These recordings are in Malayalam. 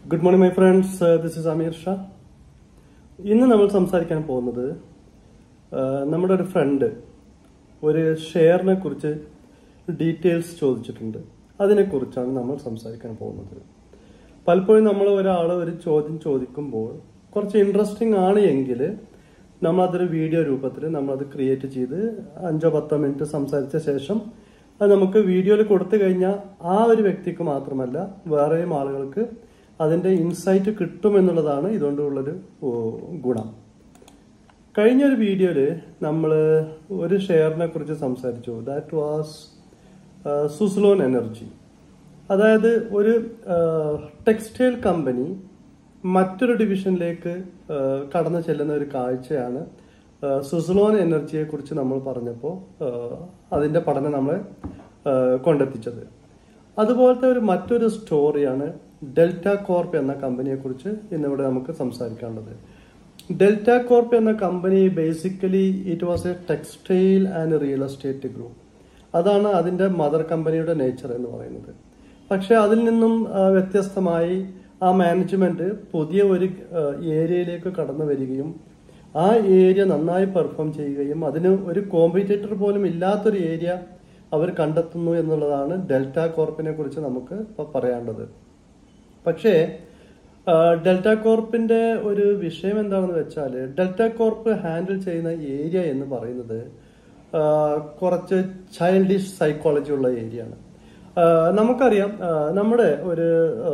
Good morning my friends this is Ameer Shah ഇന്ന് നമ്മൾ സംസാരിക്കാൻ പോകുന്നത് ആ, നമ്മുടെ ഒരു ഫ്രണ്ട് ഒരു ഷെയറിനെ കുറിച്ച് ഡീറ്റെയിൽസ് ചോദിച്ചിട്ടുണ്ട് അതിനെക്കുറിച്ചാണ് നമ്മൾ സംസാരിക്കാൻ പോകുന്നത് പലപ്പോഴും നമ്മൾ ഒരാൾ ഒരു ചോദ്യം ചോദിക്കുമ്പോൾ കുറച്ച് ഇൻട്രസ്റ്റിംഗ് ആണ് എങ്കിൽ നമ്മൾ അതൊരു വീഡിയോ രൂപത്തിൽ നമ്മളത് ക്രിയേറ്റ് ചെയ്ത് അഞ്ചോ പത്തോ മിനിറ്റ് സംസാരിച്ച ശേഷം അത് നമുക്ക് വീഡിയോയിൽ കൊടുത്തു കഴിഞ്ഞാൽ ആ ഒരു വ്യക്തിക്ക് മാത്രമല്ല വേറെയും ആളുകൾക്ക് അതിന്റെ ഇൻസൈറ്റ് കിട്ടുമെന്നുള്ളതാണ് ഇതുകൊണ്ടുള്ളൊരു ഓ, ഗുണം കഴിഞ്ഞ ഒരു വീഡിയോയിൽ നമ്മൾ ഒരു ഷെയറിനെ കുറിച്ച് സംസാരിച്ചു ദാറ്റ് വാസ് സുസ്ലോൺ എനർജി അതായത് ഒരു ടെക്സ്റ്റൈൽ കമ്പനി മറ്റൊരു ഡിവിഷനിലേക്ക് ആ, കടന്നു ചെല്ലുന്ന ഒരു കാഴ്ചയാണ് ആ, സുസ്ലോൺ എനർജിയെ കുറിച്ച് നമ്മൾ പറഞ്ഞപ്പോൾ ആ, അതിന്റെ പഠനം നമ്മളെ ആ, കൊണ്ടെത്തിച്ചത് അതുപോലത്തെ ഒരു മറ്റൊരു സ്റ്റോറിയാണ് ഡെൽറ്റ കോർപ്പ് എന്ന കമ്പനിയെ കുറിച്ച് ഇന്നിവിടെ നമുക്ക് സംസാരിക്കാനുള്ളത് ഡെൽറ്റ കോർപ്പ് എന്ന company basically it was a textile and real estate group അതാണ് അതിന്റെ മദർ കമ്പനിയുടെ നേച്ചർ എന്ന് പറയുന്നത് പക്ഷെ അതിൽ നിന്നും ആ, വ്യത്യസ്തമായി ആ മാനേജ്മെന്റ് പുതിയ ഒരു ആ, ഏരിയയിലേക്ക് കടന്നു വരികയും ആ ഏരിയ നന്നായി പെർഫോം ചെയ്യുകയും അതിന് ഒരു കോമ്പറ്റേറ്റർ പോലും ഇല്ലാത്തൊരു ഏരിയ അവർ കണ്ടെത്തുന്നു എന്നുള്ളതാണ് ഡെൽറ്റ കോർപ്പിനെ കുറിച്ച് നമുക്ക് ഇപ്പൊ പറയാനുള്ളത് പക്ഷേ ആ, ഡെൽറ്റ കോർപ്പിന്റെ ഒരു വിഷയം എന്താണെന്ന് വെച്ചാൽ ഡെൽറ്റ കോർപ്പ് ഹാൻഡിൽ ചെയ്യുന്ന ഏരിയ എന്ന് പറയുന്നത് ആ, കുറച്ച് ചൈൽഡിഷ് സൈക്കോളജി ഉള്ള ഏരിയ ആണ് ആ, നമുക്കറിയാം ആ, നമ്മുടെ ഒരു ആ,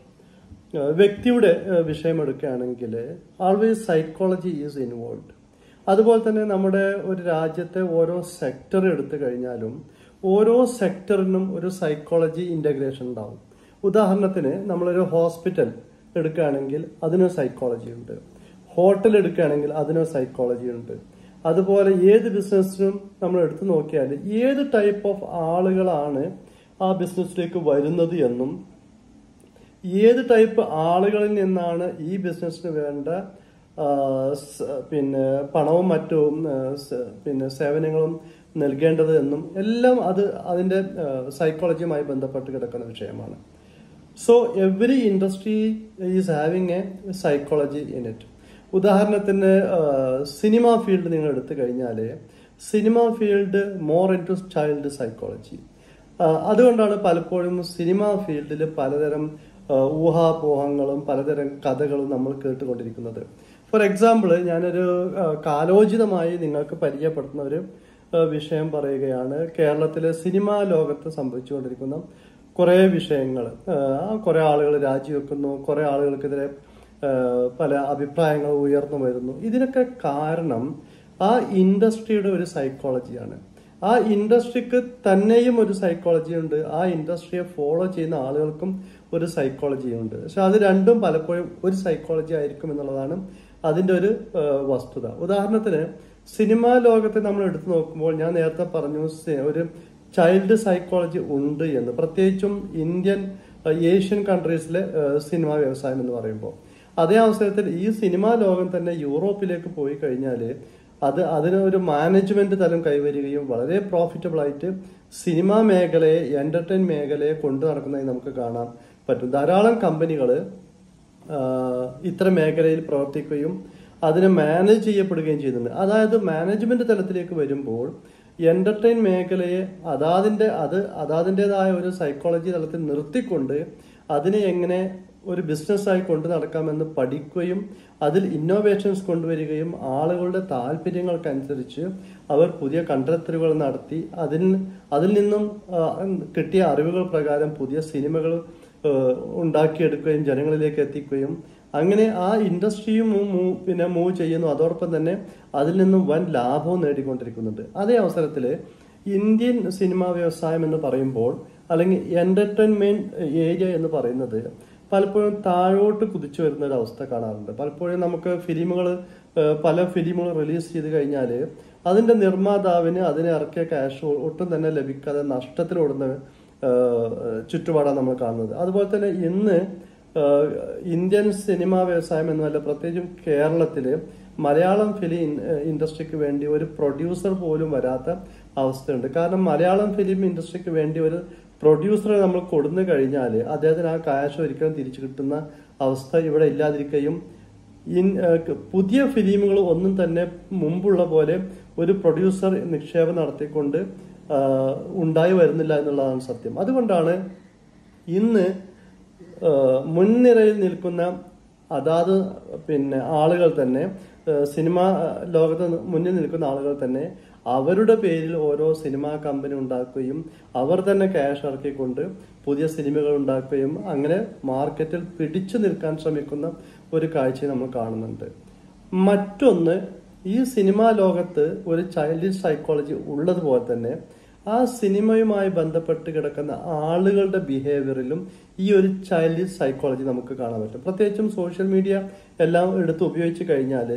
ആ, വ്യക്തിയുടെ ആ, വിഷയം എടുക്കുകയാണെങ്കിൽ ആൾവേസ് സൈക്കോളജി ഈസ് ഇൻവോൾവ് അതുപോലെ തന്നെ നമ്മുടെ ഒരു രാജ്യത്തെ ഓരോ സെക്ടർ എടുത്തു കഴിഞ്ഞാലും ഓരോ സെക്ടറിനും ഒരു സൈക്കോളജി ഇന്റഗ്രേഷൻ ഉണ്ടാവും ഉദാഹരണത്തിന് നമ്മളൊരു ഹോസ്പിറ്റൽ എടുക്കുകയാണെങ്കിൽ അതിന് സൈക്കോളജി ഉണ്ട് ഹോട്ടൽ എടുക്കുകയാണെങ്കിൽ അതിന് സൈക്കോളജി ഉണ്ട് അതുപോലെ ഏത് ബിസിനസ്സിനും നമ്മൾ എടുത്തു നോക്കിയാൽ ഏത് ടൈപ്പ് ഓഫ് ആളുകളാണ് ആ ബിസിനസ്സിലേക്ക് വരുന്നത് എന്നും ഏത് ടൈപ്പ് ആളുകളിൽ നിന്നാണ് ഈ ബിസിനസ്സിന് വേണ്ട ആ, സ- പിന്നെ പണവും മറ്റും ആ, സ- പിന്നെ സേവനങ്ങളും നൽകേണ്ടത് എന്നും എല്ലാം അത് അതിന്റെ സൈക്കോളജിയുമായി ബന്ധപ്പെട്ട് കിടക്കുന്ന വിഷയമാണ് so every industry is having a psychology in it ഉദാഹരണത്തിന് സിനിമ ഫീൽഡ് നിങ്ങൾ എടുത്തു കഴിഞ്ഞാൽ cinema field more into child psychology അതുകൊണ്ടാണ് പലപ്പോഴും സിനിമ ഫീൽഡിൽ പലതരം ആ, ഊഹാപോഹങ്ങളും പലതരം കഥകളും നമ്മൾ കേട്ടുകൊണ്ടിരിക്കുന്നത് ഫോർ എക്സാമ്പിൾ ഞാനൊരു ആ, കാലോചിതമായി നിങ്ങൾക്ക് പരിചയപ്പെടുത്തുന്ന ഒരു ആ, വിഷയം പറയുകയാണ് കേരളത്തിലെ സിനിമാ ലോകത്ത് സംഭവിച്ചുകൊണ്ടിരിക്കുന്ന കുറെ വിഷയങ്ങൾ കുറെ ആളുകൾ രാജിവെക്കുന്നു കുറെ ആളുകൾക്കെതിരെ ആ, പല അഭിപ്രായങ്ങൾ ഉയർന്നു വരുന്നു ഇതിനൊക്കെ കാരണം ആ ഇൻഡസ്ട്രിയുടെ ഒരു സൈക്കോളജിയാണ് ആ ഇൻഡസ്ട്രിക്ക് തന്നെയും ഒരു സൈക്കോളജി ഉണ്ട് ആ ഇൻഡസ്ട്രിയെ ഫോളോ ചെയ്യുന്ന ആളുകൾക്കും ഒരു സൈക്കോളജി ഉണ്ട് പക്ഷെ അത് രണ്ടും പലപ്പോഴും ഒരു സൈക്കോളജി ആയിരിക്കും എന്നുള്ളതാണ് അതിന്റെ ഒരു ആ, വസ്തുത ഉദാഹരണത്തിന് സിനിമാ ലോകത്തെ നമ്മൾ എടുത്തു നോക്കുമ്പോൾ ഞാൻ നേരത്തെ പറഞ്ഞു സി- ഒരു ചൈൽഡ് സൈക്കോളജി ഉണ്ട് എന്ന് പ്രത്യേകിച്ചും ഇന്ത്യൻ ആ, ഏഷ്യൻ കൺട്രീസിലെ ആ, സിനിമാ വ്യവസായം എന്ന് പറയുമ്പോൾ അതേ അവസരത്തിൽ ഈ സിനിമാ ലോകം തന്നെ യൂറോപ്പിലേക്ക് പോയി കഴിഞ്ഞാൽ അത് അതിന് ഒരു മാനേജ്മെന്റ് തലം കൈവരികയും വളരെ പ്രോഫിറ്റബിൾ ആയിട്ട് സിനിമാ മേഖലയെ എന്റർടൈൻ മേഖലയെ കൊണ്ടു നടക്കുന്നതായി നമുക്ക് കാണാൻ പറ്റും ധാരാളം കമ്പനികൾ ഇത്തരം മേഖലയിൽ പ്രവർത്തിക്കുകയും അതിനെ മാനേജ് ചെയ്യപ്പെടുകയും ചെയ്യുന്നുണ്ട് അതായത് മാനേജ്മെന്റ് തലത്തിലേക്ക് വരുമ്പോൾ എന്റർടൈൻ മേഖലയെ അതാതിന്റെ അത് അതാതിൻ്റെതായ ഒരു സൈക്കോളജി തലത്തിൽ നിർത്തിക്കൊണ്ട് അതിനെ എങ്ങനെ ഒരു ബിസിനസ്സായി കൊണ്ടു നടക്കാമെന്ന് പഠിക്കുകയും അതിൽ ഇന്നോവേഷൻസ് കൊണ്ടുവരികയും ആളുകളുടെ താല്പര്യങ്ങൾക്കനുസരിച്ച് അവർ പുതിയ കണ്ടെത്തലുകൾ നടത്തി അതിൽ അതിൽ നിന്നും ആ, കിട്ടിയ അറിവുകൾ പ്രകാരം പുതിയ സിനിമകൾ ആ, ഉണ്ടാക്കിയെടുക്കുകയും ജനങ്ങളിലേക്ക് എത്തിക്കുകയും അങ്ങനെ ആ ഇൻഡസ്ട്രിയും മൂ- മൂ- പിന്നെ മൂവ് ചെയ്യുന്നു അതോടൊപ്പം തന്നെ അതിൽ നിന്നും വൻ ലാഭവും നേടിക്കൊണ്ടിരിക്കുന്നുണ്ട് അതേ അവസരത്തിൽ ഇന്ത്യൻ സിനിമാ വ്യവസായം എന്ന് പറയുമ്പോൾ അല്ലെങ്കിൽ എന്റർടൈൻമെന്റ് ഏരിയ എന്ന് പറയുന്നത് പലപ്പോഴും താഴോട്ട് കുതിച്ചു വരുന്ന ഒരു അവസ്ഥ കാണാറുണ്ട് പലപ്പോഴും നമുക്ക് ഫിലിമുകൾ പല ഫിലിമുകൾ റിലീസ് ചെയ്ത് കഴിഞ്ഞാൽ അതിന്റെ നിർമ്മാതാവിന് അതിനെ ഇറക്കിയ ക്യാഷ് ഒട്ടും തന്നെ ലഭിക്കാതെ നഷ്ടത്തിലോടുന്ന ഏഹ്, ചുറ്റുപാടാണ് നമ്മൾ കാണുന്നത് അതുപോലെ തന്നെ ഇന്ന് ഏഹ്, ഇന്ത്യൻ സിനിമാ വ്യവസായം എന്നല്ല പ്രത്യേകിച്ചും കേരളത്തില് മലയാളം ഫിലിം ഇൻഡസ്ട്രിക്ക് വേണ്ടി ഒരു പ്രൊഡ്യൂസർ പോലും വരാത്ത അവസ്ഥയുണ്ട് കാരണം മലയാളം ഫിലിം ഇൻഡസ്ട്രിക്ക് വേണ്ടി ഒരു പ്രൊഡ്യൂസറെ നമ്മൾ കൊടുന്നു കഴിഞ്ഞാൽ അദ്ദേഹത്തിന് ആ കാശ് ഒരിക്കലും തിരിച്ചു കിട്ടുന്ന അവസ്ഥ ഇവിടെ ഇല്ലാതിരിക്കുകയും ഇൻ ഏഹ് പുതിയ ഫിലിമുകൾ ഒന്നും തന്നെ മുമ്പുള്ള പോലെ ഒരു പ്രൊഡ്യൂസർ നിക്ഷേപം നടത്തിക്കൊണ്ട് ആഹ് ഉണ്ടായി വരുന്നില്ല എന്നുള്ളതാണ് സത്യം അതുകൊണ്ടാണ് ഇന്ന് ആഹ് മുൻനിരയിൽ നിൽക്കുന്ന അതാത് പിന്നെ ആളുകൾ തന്നെ ആഹ് സിനിമ ലോകത്ത് മുന്നിൽ നിൽക്കുന്ന ആളുകൾ തന്നെ അവരുടെ പേരിൽ ഓരോ സിനിമാ കമ്പനി ഉണ്ടാക്കുകയും അവർ തന്നെ ക്യാഷ് ഇറക്കിക്കൊണ്ട് പുതിയ സിനിമകൾ ഉണ്ടാക്കുകയും അങ്ങനെ മാർക്കറ്റിൽ പിടിച്ചു നിൽക്കാൻ ശ്രമിക്കുന്ന ഒരു കാഴ്ച നമ്മൾ കാണുന്നുണ്ട് മറ്റൊന്ന് ഈ സിനിമാ ലോകത്ത് ഒരു ചൈൽഡിഷ് സൈക്കോളജി ഉള്ളതുപോലെ തന്നെ ആ സിനിമയുമായി ബന്ധപ്പെട്ട് കിടക്കുന്ന ആളുകളുടെ ബിഹേവിയറിലും ഈ ഒരു ചൈൽഡിഷ് സൈക്കോളജി നമുക്ക് കാണാൻ പറ്റും പ്രത്യേകിച്ചും സോഷ്യൽ മീഡിയ എല്ലാം എടുത്ത് ഉപയോഗിച്ച് കഴിഞ്ഞാൽ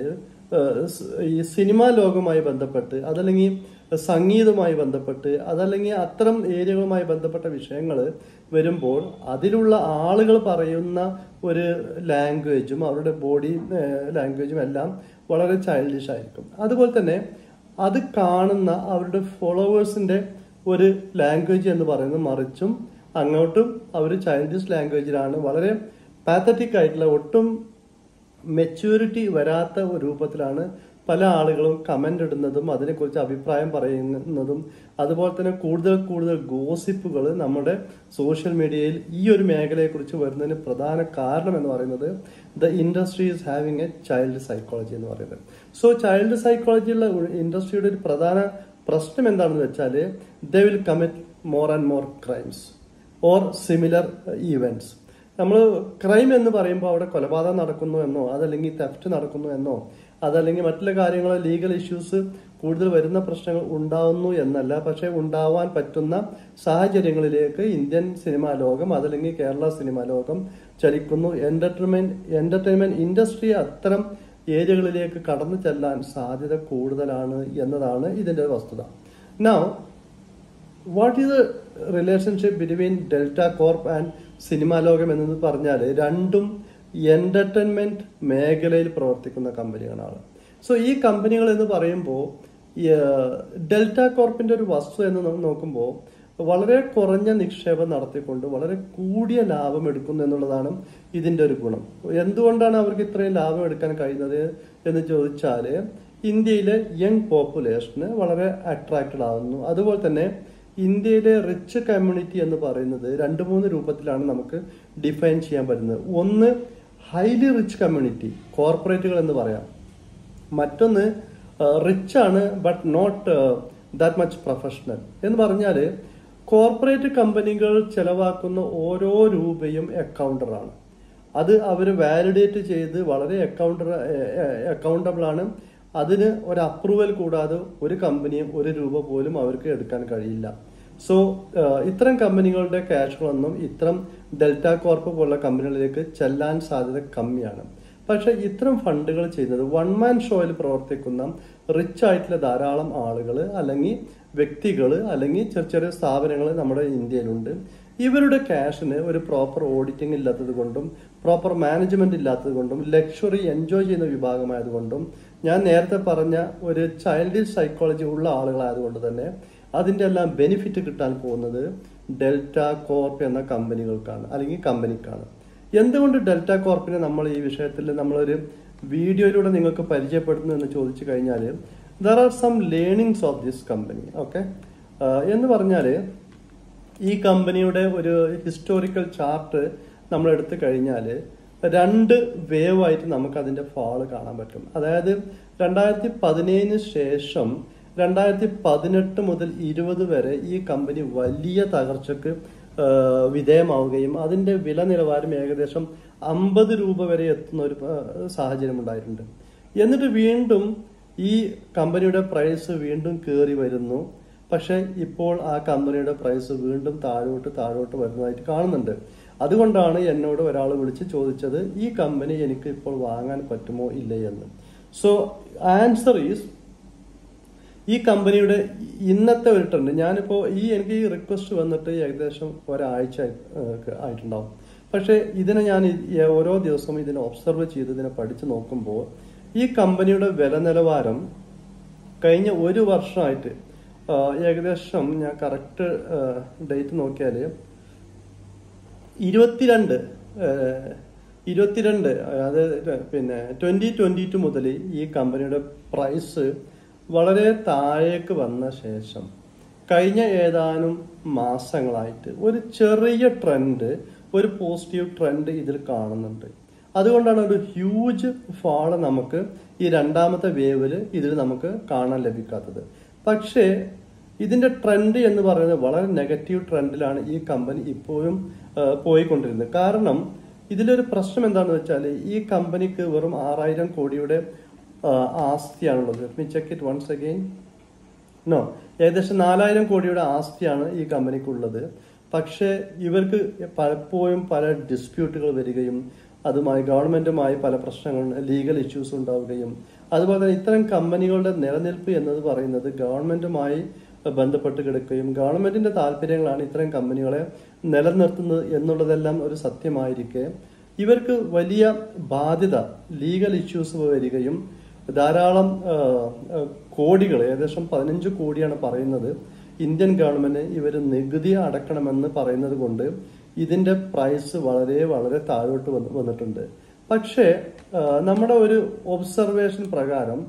ഈ സിനിമാ ലോകവുമായി ബന്ധപ്പെട്ട് അതല്ലെങ്കിൽ സംഗീതവുമായി ബന്ധപ്പെട്ട് അതല്ലെങ്കിൽ അത്തരം ഏരിയകളുമായി ബന്ധപ്പെട്ട വിഷയങ്ങൾ വരുമ്പോൾ അതിലുള്ള ആളുകൾ പറയുന്ന ഒരു ലാംഗ്വേജും അവരുടെ ബോഡി ലാംഗ്വേജും എല്ലാം വളരെ ചൈൽഡിഷ് ആയിരിക്കും അതുപോലെ തന്നെ അത് കാണുന്ന അവരുടെ ഫോളോവേഴ്സിന്റെ ഒരു ലാംഗ്വേജ് എന്ന് പറയുന്നത് മറിച്ചും അങ്ങോട്ടും അവർ ചൈൽഡിഷ് ലാംഗ്വേജിലാണ് വളരെ പാത്തറ്റിക് ആയിട്ടുള്ള ഒട്ടും മെച്യൂരിറ്റി വരാത്ത ഒരു രൂപത്തിലാണ് പല ആളുകളും കമന്റ് ഇടുന്നതും അതിനെക്കുറിച്ച് അഭിപ്രായം പറയുന്നതും അതുപോലെ തന്നെ കൂടുതൽ കൂടുതൽ ഗോസിപ്പുകൾ നമ്മുടെ സോഷ്യൽ മീഡിയയിൽ ഈ ഒരു മേഖലയെക്കുറിച്ച് വരുന്നതിന് പ്രധാന കാരണം എന്ന് പറയുന്നത് the industry is having a child psychology എന്ന് പറയുന്നത് സോ ചൈൽഡ് സൈക്കോളജിയുള്ള ഇൻഡസ്ട്രിയുടെ ഒരു പ്രധാന പ്രശ്നം എന്താണെന്ന് വെച്ചാൽ they will commit more and more crimes or similar events നമ്മൾ ക്രൈം എന്ന് പറയുമ്പോൾ അവിടെ കൊലപാതകം നടക്കുന്നു എന്നോ അതല്ലെങ്കിൽ തെഫ്റ്റ് നടക്കുന്നു എന്നോ അതല്ലെങ്കിൽ മറ്റുള്ള കാര്യങ്ങൾ ലീഗൽ ഇഷ്യൂസ് കൂടുതൽ വരുന്ന പ്രശ്നങ്ങൾ ഉണ്ടാവുന്നു എന്നല്ല പക്ഷെ ഉണ്ടാവാൻ പറ്റുന്ന സാഹചര്യങ്ങളിലേക്ക് ഇന്ത്യൻ സിനിമാ ലോകം അതല്ലെങ്കിൽ കേരള സിനിമാ ലോകം ചലിക്കുന്നു എന്റർടൈൻമെന്റ് എന്റർടൈൻമെന്റ് ഇൻഡസ്ട്രി അത്തരം ഏരിയകളിലേക്ക് കടന്നു ചെല്ലാൻ സാധ്യത കൂടുതലാണ് എന്നതാണ് ഇതിന്റെ വസ്തുത now what is the relationship between Delta Corp and cinema ലോകം എന്നത് പറഞ്ഞാൽ രണ്ടും എന്റർടൈൻമെന്റ് മേഖലയിൽ പ്രവർത്തിക്കുന്ന കമ്പനികളാണ് സോ ഈ കമ്പനികൾ എന്ന് പറയുമ്പോൾ ഡെൽറ്റ കോർപ്പിന്റെ ഒരു വസ്തു എന്ന് നമ്മൾ നോക്കുമ്പോൾ വളരെ കുറഞ്ഞ നിക്ഷേപം നടത്തിക്കൊണ്ട് വളരെ കൂടിയ ലാഭം എടുക്കുന്നു എന്നുള്ളതാണ് ഇതിന്റെ ഒരു ഗുണം എന്തുകൊണ്ടാണ് അവർക്ക് ഇത്രയും ലാഭം എടുക്കാൻ കഴിയുന്നത് എന്ന് ചോദിച്ചാൽ ഇന്ത്യയിലെ യങ് പോപ്പുലേഷന് വളരെ അട്രാക്റ്റഡ് ആവുന്നു അതുപോലെ തന്നെ ഇന്ത്യയിലെ റിച്ച് കമ്മ്യൂണിറ്റി എന്ന് പറയുന്നത് രണ്ട് മൂന്ന് രൂപത്തിലാണ് നമുക്ക് ഡിഫൈൻ ചെയ്യാൻ പറ്റുന്നത് ഒന്ന് ഹൈലി റിച്ച് കമ്മ്യൂണിറ്റി കോർപ്പറേറ്റുകൾ എന്ന് പറയാം മറ്റൊന്ന് റിച്ച് ആണ് but not that much professional എന്ന് പറഞ്ഞാൽ കോർപ്പറേറ്റ് കമ്പനികൾ ചെലവാക്കുന്ന ഓരോ രൂപയും അക്കൗണ്ടറാണ് അത് അവർ വാലിഡേറ്റ് ചെയ്ത് വളരെ അക്കൗണ്ടർ അക്കൗണ്ടബിൾ ആണ് അതിന് ഒരു അപ്രൂവൽ കൂടാതെ ഒരു കമ്പനിയും ഒരു രൂപ പോലും അവർക്ക് എടുക്കാൻ കഴിയില്ല സോ ഇത്തരം കമ്പനികളുടെ ക്യാഷുകളൊന്നും ഇത്തരം ഡെൽറ്റ കോർപ്പ് പോലുള്ള കമ്പനികളിലേക്ക് ചെല്ലാൻ സാധ്യത കമ്മിയാണ് പക്ഷെ ഇത്തരം ഫണ്ടുകൾ ചെയ്യുന്നത് വൺ മാൻ ഷോയിൽ പ്രവർത്തിക്കുന്ന റിച്ച് ആയിട്ടുള്ള ധാരാളം ആളുകൾ അല്ലെങ്കിൽ വ്യക്തികൾ അല്ലെങ്കിൽ ചെറിയ ചെറിയ സ്ഥാപനങ്ങൾ നമ്മുടെ ഇന്ത്യയിലുണ്ട് ഇവരുടെ ക്യാഷിന് ഒരു പ്രോപ്പർ ഓഡിറ്റിംഗ് ഇല്ലാത്തത് കൊണ്ടും പ്രോപ്പർ മാനേജ്മെന്റ് ഇല്ലാത്തത് കൊണ്ടും ലക്ഷറി എൻജോയ് ചെയ്യുന്ന വിഭാഗമായതുകൊണ്ടും ഞാൻ നേരത്തെ പറഞ്ഞ ഒരു ചൈൽഡിഷ് സൈക്കോളജി ഉള്ള ആളുകളായതുകൊണ്ട് തന്നെ അതിന്റെ എല്ലാം ബെനിഫിറ്റ് കിട്ടാൻ പോകുന്നത് ഡെൽറ്റ കോർപ്പ് എന്ന കമ്പനികൾക്കാണ് അല്ലെങ്കിൽ കമ്പനിക്കാണ് എന്തുകൊണ്ട് ഡെൽറ്റ കോർപ്പിനെ നമ്മൾ ഈ വിഷയത്തിൽ നമ്മളൊരു വീഡിയോയിലൂടെ നിങ്ങൾക്ക് പരിചയപ്പെടുന്നു എന്ന് ചോദിച്ചു കഴിഞ്ഞാൽ there are some learnings of this company okay എന്ന് പറഞ്ഞാൽ ഈ കമ്പനിയുടെ ഒരു ഹിസ്റ്റോറിക്കൽ ചാർട്ട് നമ്മൾ എടുത്തു കഴിഞ്ഞാൽ രണ്ട് വേവ് ആയിട്ട് നമുക്ക് അതിന്റെ ഫാള് കാണാൻ പറ്റും അതായത് രണ്ടായിരത്തി പതിനേഴിന് ശേഷം രണ്ടായിരത്തി പതിനെട്ട് മുതൽ ഇരുപത് വരെ ഈ കമ്പനി വലിയ തകർച്ചക്ക് വിധേയമാവുകയും അതിന്റെ വില നിലവാരം ഏകദേശം അമ്പത് രൂപ വരെ എത്തുന്ന ഒരു സാഹചര്യം ഉണ്ടായിട്ടുണ്ട് എന്നിട്ട് വീണ്ടും ഈ കമ്പനിയുടെ പ്രൈസ് വീണ്ടും കയറി വരുന്നു പക്ഷെ ഇപ്പോൾ ആ കമ്പനിയുടെ പ്രൈസ് വീണ്ടും താഴോട്ട് താഴോട്ട് വരുന്നതായിട്ട് കാണുന്നുണ്ട് അതുകൊണ്ടാണ് എന്നോട് ഒരാൾ വിളിച്ച് ചോദിച്ചത് ഈ കമ്പനി എനിക്ക് ഇപ്പോൾ വാങ്ങാൻ പറ്റുമോ ഇല്ലേ എന്ന് സോ ആൻസർ ഈസ് ഈ കമ്പനിയുടെ ഇന്നത്തെ ഒരു ട്രെൻഡ് ഞാനിപ്പോ ഈ എനിക്ക് ഈ റിക്വസ്റ്റ് വന്നിട്ട് ഏകദേശം ഒരാഴ്ച ആയിട്ടുണ്ടാവും പക്ഷെ ഇതിനെ ഞാൻ ഓരോ ദിവസവും ഇതിനെ ഒബ്സർവ് ചെയ്ത് ഇതിനെ പഠിച്ചു നോക്കുമ്പോൾ ഈ കമ്പനിയുടെ വില നിലവാരം കഴിഞ്ഞ ഒരു വർഷമായിട്ട് ഏകദേശം ഞാൻ കറക്റ്റ് ഡേറ്റ് നോക്കിയാൽ ഇരുപത്തിരണ്ട് ഏഹ്, ഇരുപത്തിരണ്ട് അതായത് പിന്നെ ട്വന്റി ട്വന്റി ടു മുതൽ ഈ കമ്പനിയുടെ പ്രൈസ് വളരെ താഴേക്ക് വന്ന ശേഷം കഴിഞ്ഞ ഏതാനും മാസങ്ങളായിട്ട് ഒരു ചെറിയ ട്രെൻഡ് ഒരു പോസിറ്റീവ് ട്രെൻഡ് ഇതിൽ കാണുന്നുണ്ട് അതുകൊണ്ടാണ് ഒരു ഹ്യൂജ് ഫാള് നമുക്ക് ഈ രണ്ടാമത്തെ വേവില് ഇതിൽ നമുക്ക് കാണാൻ ലഭിക്കാത്തത് പക്ഷേ ഇതിന്റെ ട്രെൻഡ് എന്ന് പറയുന്നത് വളരെ നെഗറ്റീവ് ട്രെൻഡിലാണ് ഈ കമ്പനി ഇപ്പോഴും ആ, പോയിക്കൊണ്ടിരുന്നത് കാരണം ഇതിലൊരു പ്രശ്നം എന്താണെന്ന് വെച്ചാൽ ഈ കമ്പനിക്ക് വെറും ആറായിരം കോടിയുടെ ആ, ആസ്തിയാണുള്ളത് me check it once again no ഏകദേശം നാലായിരം കോടിയുടെ ആസ്തിയാണ് ഈ കമ്പനിക്കുള്ളത് പക്ഷേ ഇവർക്ക് പലപ്പോഴും പല ഡിസ്പ്യൂട്ടുകൾ വരികയും അതുമായി ഗവൺമെന്റുമായി പല പ്രശ്നങ്ങൾ ലീഗൽ ഇഷ്യൂസ് ഉണ്ടാവുകയും അതുപോലെ തന്നെ ഇത്തരം കമ്പനികളുടെ നിലനിൽപ്പ് എന്നത് പറയുന്നത് ഗവൺമെന്റുമായി ബന്ധപ്പെട്ട് കിടക്കുകയും ഗവൺമെന്റിന്റെ താല്പര്യങ്ങളാണ് ഇത്തരം കമ്പനികളെ നിലനിർത്തുന്നത് എന്നുള്ളതെല്ലാം ഒരു സത്യമായിരിക്കെ ഇവർക്ക് വലിയ ബാധ്യത ലീഗൽ ഇഷ്യൂസ് വരികയും ധാരാളം കോടികൾ ഏകദേശം പതിനഞ്ച് കോടിയാണ് പറയുന്നത് ഇന്ത്യൻ ഗവൺമെന്റ് ഇവർ നികുതി അടക്കണമെന്ന് പറയുന്നത് കൊണ്ട് ഇതിന്റെ പ്രൈസ് വളരെ വളരെ താഴോട്ട് വന്ന് വന്നിട്ടുണ്ട് പക്ഷേ ആ, നമ്മുടെ ഒരു ഒബ്സർവേഷൻ പ്രകാരം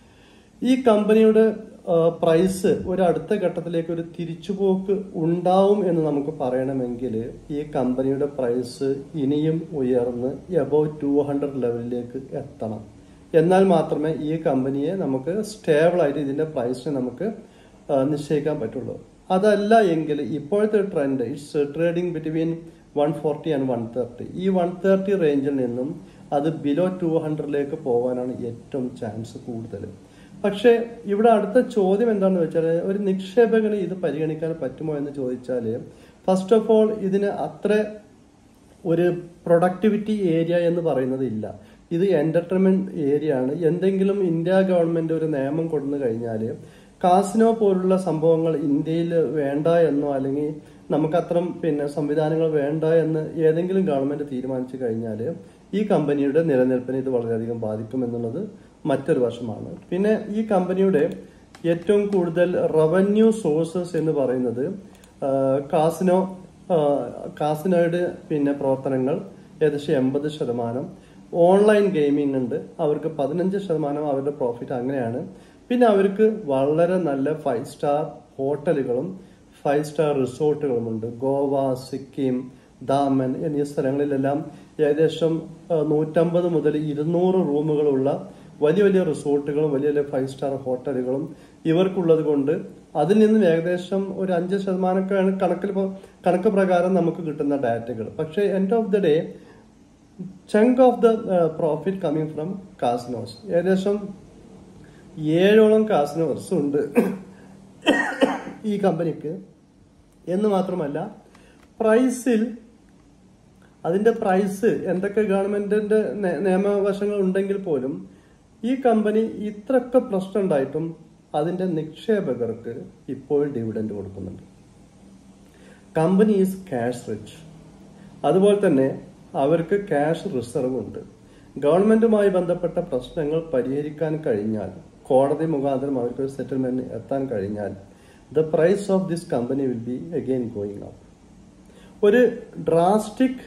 ഈ കമ്പനിയുടെ ആ, പ്രൈസ് ഒരു അടുത്ത ഘട്ടത്തിലേക്ക് ഒരു തിരിച്ചുപോക്ക് ഉണ്ടാവും എന്ന് നമുക്ക് പറയണമെങ്കിൽ ഈ കമ്പനിയുടെ പ്രൈസ് ഇനിയും ഉയർന്ന് എബവ് ടു ഹൺഡ്രഡ് ലെവലിലേക്ക് എത്തണം എന്നാൽ മാത്രമേ ഈ കമ്പനിയെ നമുക്ക് സ്റ്റേബിൾ ആയിട്ട് ഇതിന്റെ പ്രൈസിനെ നമുക്ക് ആ, നിശ്ചയിക്കാൻ പറ്റുള്ളൂ അതല്ല എങ്കിൽ ഇപ്പോഴത്തെ trend it's trading between one forty and one thirty ഈ വൺ തേർട്ടി റേഞ്ചിൽ നിന്നും അത് ബിലോ ടു ഹൺഡ്രഡിലേക്ക് പോകാനാണ് ഏറ്റവും ചാൻസ് കൂടുതൽ പക്ഷേ ഇവിടെ അടുത്ത ചോദ്യം എന്താണെന്ന് വെച്ചാൽ ഒരു നിക്ഷേപകന് ഇത് പരിഗണിക്കാൻ പറ്റുമോ എന്ന് ചോദിച്ചാൽ ഫസ്റ്റ് ഓഫ് ഓൾ ഇതിന് അത്ര ഒരു പ്രൊഡക്ടിവിറ്റി ഏരിയ എന്ന് പറയുന്നത് ഇല്ല ഇത് എന്റർടൈൻമെന്റ് ഏരിയ ആണ് എന്തെങ്കിലും ഇന്ത്യ ഗവൺമെന്റ് ഒരു നിയമം കൊണ്ടു കഴിഞ്ഞാൽ കാസിനോ പോലുള്ള സംഭവങ്ങൾ ഇന്ത്യയിൽ വേണ്ട എന്നോ അല്ലെങ്കിൽ നമുക്ക് അത്തരം പിന്നെ സംവിധാനങ്ങൾ വേണ്ട എന്ന് ഏതെങ്കിലും ഗവൺമെന്റ് തീരുമാനിച്ചു കഴിഞ്ഞാൽ ഈ കമ്പനിയുടെ നിലനിൽപ്പിനെ ഇത് വളരെയധികം ബാധിക്കും എന്നുള്ളത് മറ്റൊരു വശമാണ് പിന്നെ ഈ കമ്പനിയുടെ ഏറ്റവും കൂടുതൽ റവന്യൂ സോഴ്സസ് എന്ന് പറയുന്നത് ആ, കാസിനോ ആ, കാസിനോയുടെ പിന്നെ പ്രവർത്തനങ്ങൾ ഏകദേശം എൺപത് ശതമാനം ഓൺലൈൻ ഗെയിമിംഗ് ഉണ്ട് അവർക്ക് പതിനഞ്ച് ശതമാനം അവരുടെ പ്രോഫിറ്റ് അങ്ങനെയാണ് പിന്നെ അവർക്ക് വളരെ നല്ല ഫൈവ് സ്റ്റാർ ഹോട്ടലുകളും ഫൈവ് സ്റ്റാർ റിസോർട്ടുകളുമുണ്ട് ഗോവ സിക്കിം ദാമൻ എന്നീ സ്ഥലങ്ങളിലെല്ലാം ഏകദേശം ആ, നൂറ്റമ്പത് മുതൽ ഇരുന്നൂറ് റൂമുകളുള്ള വലിയ വലിയ റിസോർട്ടുകളും വലിയ വലിയ ഫൈവ് സ്റ്റാർ ഹോട്ടലുകളും ഇവർക്കുള്ളത് കൊണ്ട് അതിൽ നിന്നും ഏകദേശം ഒരു അഞ്ച് ശതമാനമൊക്കെയാണ് കണക്കിൽ ഇപ്പോ- കണക്ക് പ്രകാരം നമുക്ക് കിട്ടുന്ന ഡാറ്റകൾ പക്ഷേ end of the day chunk of the profit coming from casinos ഏകദേശം ഏഴോളം കാസിനോസ് ഉണ്ട് ഈ കമ്പനിക്ക് എന്ന് മാത്രമല്ല പ്രൈസിൽ അതിന്റെ പ്രൈസ് എന്തൊക്കെ ഗവൺമെന്റിന്റെ നേ- നിയമവശങ്ങൾ ഉണ്ടെങ്കിൽ പോലും ഈ കമ്പനി ഇത്രയൊക്കെ പ്രശ്നം ഉണ്ടായിട്ടും അതിന്റെ നിക്ഷേപകർക്ക് ഇപ്പോൾ ഡിവിഡൻഡ് കൊടുക്കുന്നുണ്ട് കമ്പനി ഈസ് ക്യാഷ് റിച്ച് അതുപോലെ തന്നെ അവർക്ക് ക്യാഷ് റിസർവ് ഉണ്ട് ഗവൺമെന്റുമായി ബന്ധപ്പെട്ട പ്രശ്നങ്ങൾ പരിഹരിക്കാൻ കഴിഞ്ഞാൽ കോടതി മുഖാന്തരം അവർക്ക് ഒരു സെറ്റിൽമെന്റ് എത്താൻ കഴിഞ്ഞാൽ the price of this company will be again going up ഒരു ഡ്രാസ്റ്റിക്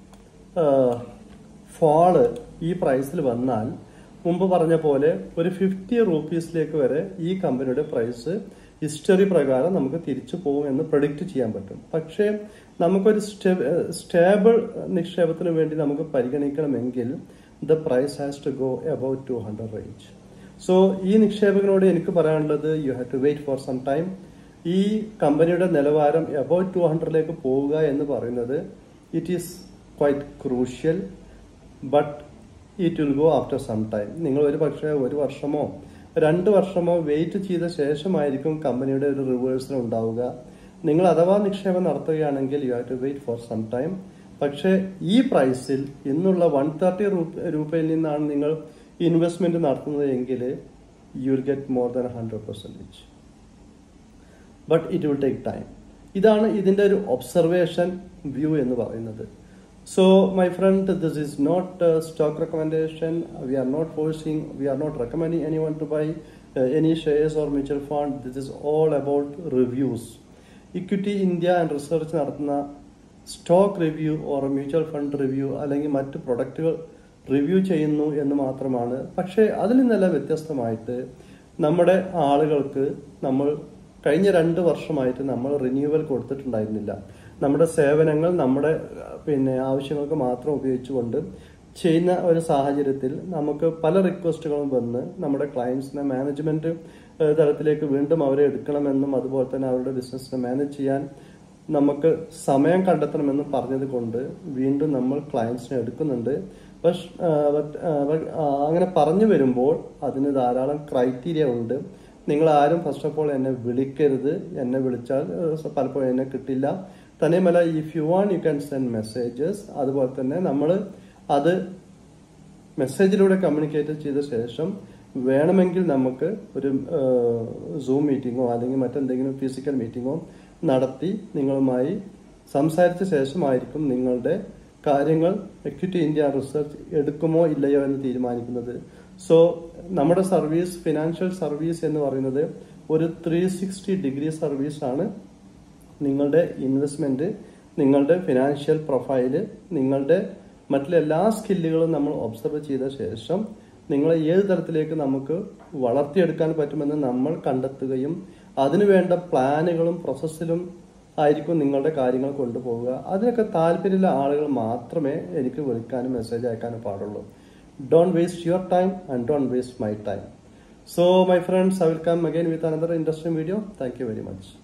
ഫാള് ഈ പ്രൈസിൽ വന്നാൽ മുമ്പ് പറഞ്ഞ പോലെ ഒരു ഫിഫ്റ്റി റുപ്പീസിലേക്ക് വരെ ഈ കമ്പനിയുടെ പ്രൈസ് ഹിസ്റ്ററി പ്രകാരം നമുക്ക് തിരിച്ചു പോകും എന്ന് പ്രൊഡിക്റ്റ് ചെയ്യാൻ പറ്റും പക്ഷേ നമുക്കൊരു സ്റ്റേബിൾ നിക്ഷേപത്തിന് വേണ്ടി നമുക്ക് പരിഗണിക്കണമെങ്കിൽ the price has to go about two hundred range so ഈ നിക്ഷേപകനോട് എനിക്ക് പറയാനുള്ളത് you have to wait for some time ഈ കമ്പനിയുടെ നിലവാരം അബൌട്ട് ടു ഹൺഡ്രഡിലേക്ക് പോവുക എന്ന് പറയുന്നത് it is quite crucial but it will go after some time നിങ്ങൾ ഒരു പക്ഷേ ഒരു വർഷമോ രണ്ട് വർഷമോ വെയിറ്റ് ചെയ്ത ശേഷമായിരിക്കും കമ്പനിയുടെ ഒരു റിവേഴ്സൽ ഉണ്ടാവുക നിങ്ങൾ അഥവാ നിക്ഷേപം നടത്തുകയാണെങ്കിൽ you have to wait for some time പക്ഷേ ഈ പ്രൈസിൽ ഇന്നുള്ള വൺ തേർട്ടി രൂപയിൽ നിന്നാണ് നിങ്ങൾ ഇൻവെസ്റ്റ്മെന്റ് നടത്തുന്നത് എങ്കിൽ you will get more than hundred percentage but it will take time ഇതാണ് ഇതിന്റെ ഒരു ഒബ്സർവേഷൻ വ്യൂ എന്ന് പറയുന്നത് so my friend this is not stock recommendation we are not forcing we are not recommending any one to buy any shares or mutual fund. This is all about reviews. Equity India and research നടത്തുന്ന stock review or mutual fund review അല്ലെങ്കിൽ മറ്റ് പ്രൊഡക്റ്റുകൾ റിവ്യൂ ചെയ്യുന്നു എന്ന് മാത്രമാണ് പക്ഷേ അതിൽ നിന്നെല്ലാം വ്യത്യസ്തമായിട്ട് നമ്മുടെ ആളുകൾക്ക് നമ്മൾ കഴിഞ്ഞ രണ്ട് വർഷമായിട്ട് നമ്മൾ റിന്യൂവൽ കൊടുത്തിട്ടുണ്ടായിരുന്നില്ല നമ്മുടെ സേവനങ്ങൾ നമ്മുടെ അഹ്, പിന്നെ ആവശ്യങ്ങൾക്ക് മാത്രം ഉപയോഗിച്ചുകൊണ്ട് ചെയ്യുന്ന ഒരു സാഹചര്യത്തിൽ നമുക്ക് പല റിക്വസ്റ്റുകളും വന്ന് നമ്മുടെ ക്ലയൻസിനെ മാനേജ്മെന്റ് ഏഹ്, തലത്തിലേക്ക് വീണ്ടും അവരെ എടുക്കണമെന്നും അതുപോലെ തന്നെ അവരുടെ ബിസിനസ്സിനെ മാനേജ് ചെയ്യാൻ നമുക്ക് സമയം കണ്ടെത്തണമെന്നും പറഞ്ഞത് കൊണ്ട് വീണ്ടും നമ്മൾ ക്ലയൻസിനെ എടുക്കുന്നുണ്ട് പക്ഷ് അങ്ങനെ പറഞ്ഞു വരുമ്പോൾ അതിന് ധാരാളം ക്രൈറ്റീരിയ ഉണ്ട് നിങ്ങൾ ആരും ഫസ്റ്റ് ഓഫ് ഓൾ എന്നെ വിളിക്കരുത് എന്നെ വിളിച്ചാൽ ഏഹ്, പലപ്പോഴും എന്നെ കിട്ടില്ല തന്നെയുമല്ല if you want you can send messages അതുപോലെ തന്നെ നമ്മൾ അത് മെസ്സേജിലൂടെ കമ്മ്യൂണിക്കേറ്റ് ചെയ്ത ശേഷം വേണമെങ്കിൽ നമുക്ക് ഒരു സൂം മീറ്റിങ്ങോ അല്ലെങ്കിൽ മറ്റെന്തെങ്കിലും ഫിസിക്കൽ മീറ്റിങ്ങോ നടത്തി നിങ്ങളുമായി സംസാരിച്ച ശേഷമായിരിക്കും നിങ്ങളുടെ കാര്യങ്ങൾ എക്വിറ്റി ഇന്ത്യ റിസർച്ച് എടുക്കുമോ ഇല്ലയോ എന്ന് തീരുമാനിക്കുന്നത് സോ നമ്മുടെ സർവീസ് ഫിനാൻഷ്യൽ സർവീസ് എന്ന് പറയുന്നത് ഒരു ത്രീ സിക്സ്റ്റി ഡിഗ്രി സർവീസ് ആണ് നിങ്ങളുടെ ഇൻവെസ്റ്റ്മെന്റ് നിങ്ങളുടെ ഫിനാൻഷ്യൽ പ്രൊഫൈല് നിങ്ങളുടെ മറ്റുള്ള എല്ലാ സ്കില്ലുകളും നമ്മൾ ഒബ്സർവ് ചെയ്ത ശേഷം നിങ്ങളെ ഏത് തരത്തിലേക്ക് നമുക്ക് വളർത്തിയെടുക്കാൻ പറ്റുമെന്ന് നമ്മൾ കണ്ടെത്തുകയും അതിനുവേണ്ട പ്ലാനുകളും പ്രോസസ്സിലും ആയിരിക്കും നിങ്ങളുടെ കാര്യങ്ങൾ കൊണ്ടുപോവുക അതിനൊക്കെ താല്പര്യമുള്ള ആളുകൾ മാത്രമേ എനിക്ക് വിളിക്കാനും മെസ്സേജ് അയക്കാനും പാടുള്ളൂ don't waste your time and don't waste my time so my friends I will come again with another interesting video thank you very much